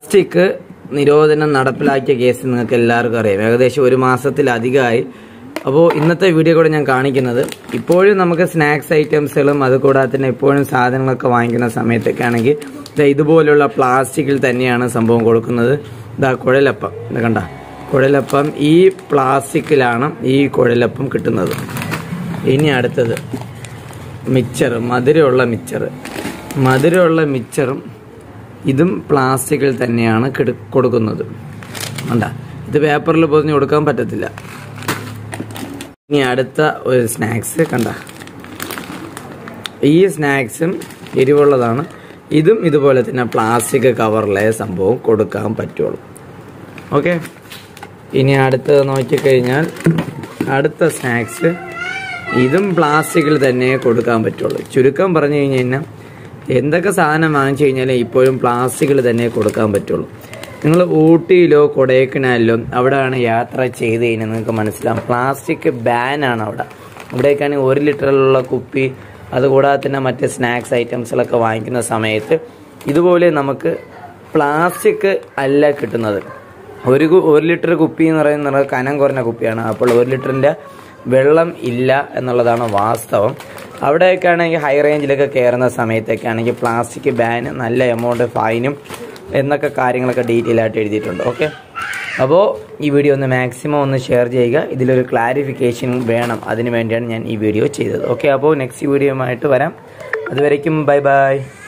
plastic നിരോധനം നടപ്പിലാക്കിയ case നിങ്ങൾക്ക് എല്ലാവർക്കും അറിയാം ഏകദേശം ഒരു മാസത്തിലധികമായി അപ്പോൾ ഇന്നത്തെ വീഡിയോ കൂടെ ഞാൻ കാണിക്കുന്നത് ഇപ്പോഴും നമുക്ക് സ്നാക്സ് ഐറ്റംസുകളും അതുകൂടാതെ തന്നെ ഇപ്പോഴും സാധനങ്ങളൊക്കെ വാങ്ങിക്കുന്ന സമയത്തൊക്കെ ആണെങ്കിൽ ദാ ഇതുപോലുള്ള പ്ലാസ്റ്റിക്കിൽ തന്നെയാണ് സംഭവം കൊടുക്കുന്നത് ഇതാ കുഴലപ്പം ഇത് കണ്ട കുഴലപ്പം ഈ പ്ലാസ്റ്റിക്കിലാണ് ഈ കുഴലപ്പം കിട്ടുന്നത് ഇനി അടുത്തത് മിച്ചർ മധുരമുള്ള മിച്ചർ മധുരമുള്ള മിച്ചറും ഇതും പ്ലാസ്റ്റിക്കിൽ തന്നെയാണ് കിട- കൊടുക്കുന്നത് കണ്ട ഇത് പേപ്പറിൽ പൊതിഞ്ഞ് കൊടുക്കാൻ പറ്റത്തില്ല ഇനി അടുത്ത ഒരു സ്നാക്സ് കണ്ട ഈ സ്നാക്സും എരിവുള്ളതാണ് ഇതും ഇതുപോലെ തന്നെ പ്ലാസ്റ്റിക് കവറിലെ സംഭവം കൊടുക്കാൻ പറ്റുള്ളൂ ഓക്കെ ഇനി അടുത്തത് നോക്കിക്കഴിഞ്ഞാൽ അടുത്ത സ്നാക്സ് ഇതും പ്ലാസ്റ്റിക്കിൽ തന്നെ കൊടുക്കാൻ പറ്റുള്ളൂ ചുരുക്കം പറഞ്ഞു കഴിഞ്ഞ് കഴിഞ്ഞാൽ എന്തൊക്കെ സാധനം വാങ്ങിച്ചു കഴിഞ്ഞാലും ഇപ്പോഴും പ്ലാസ്റ്റിക്കിൽ തന്നെ കൊടുക്കാൻ പറ്റുള്ളൂ നിങ്ങൾ ഊട്ടിയിലോ കൊടൈക്കനാലിലോ അവിടെയാണ് യാത്ര ചെയ്ത് കഴിഞ്ഞാൽ നിങ്ങൾക്ക് മനസ്സിലാവും പ്ലാസ്റ്റിക് ബാനാണ് അവിടെ അവിടേക്കാണെങ്കിൽ ഒരു ലിറ്ററിലുള്ള കുപ്പി അതുകൂടാതെ തന്നെ മറ്റ് സ്നാക്സ് ഐറ്റംസിലൊക്കെ വാങ്ങിക്കുന്ന സമയത്ത് ഇതുപോലെ നമുക്ക് പ്ലാസ്റ്റിക് അല്ല കിട്ടുന്നത് ഒരു കു- ഒരു ലിറ്റർ കുപ്പി എന്ന് പറയുന്നത് കനം കുറഞ്ഞ കുപ്പിയാണ് അപ്പോൾ ഒരു ലിറ്ററിൻ്റെ വെള്ളം ഇല്ല എന്നുള്ളതാണ് വാസ്തവം അവിടെയൊക്കെ ആണെങ്കിൽ ഹൈ റേഞ്ചിലൊക്കെ കയറുന്ന സമയത്തൊക്കെ ആണെങ്കിൽ പ്ലാസ്റ്റിക് ബാൻ നല്ല എമൗണ്ട് ഫൈനും എന്നൊക്കെ കാര്യങ്ങളൊക്കെ ഡീറ്റെയിൽ ആയിട്ട് എഴുതിയിട്ടുണ്ട് ഓക്കെ അപ്പോൾ ഈ വീഡിയോ ഒന്ന് മാക്സിമം ഒന്ന് ഷെയർ ചെയ്യുക ഇതിലൊരു ക്ലാരിഫിക്കേഷൻ വേണം അതിന് വേണ്ടിയാണ് ഞാൻ ഈ വീഡിയോ ചെയ്തത് ഓക്കെ അപ്പോൾ നെക്സ്റ്റ് വീഡിയോയുമായിട്ട് വരാം അതുവരയ്ക്കും ബൈ ബൈ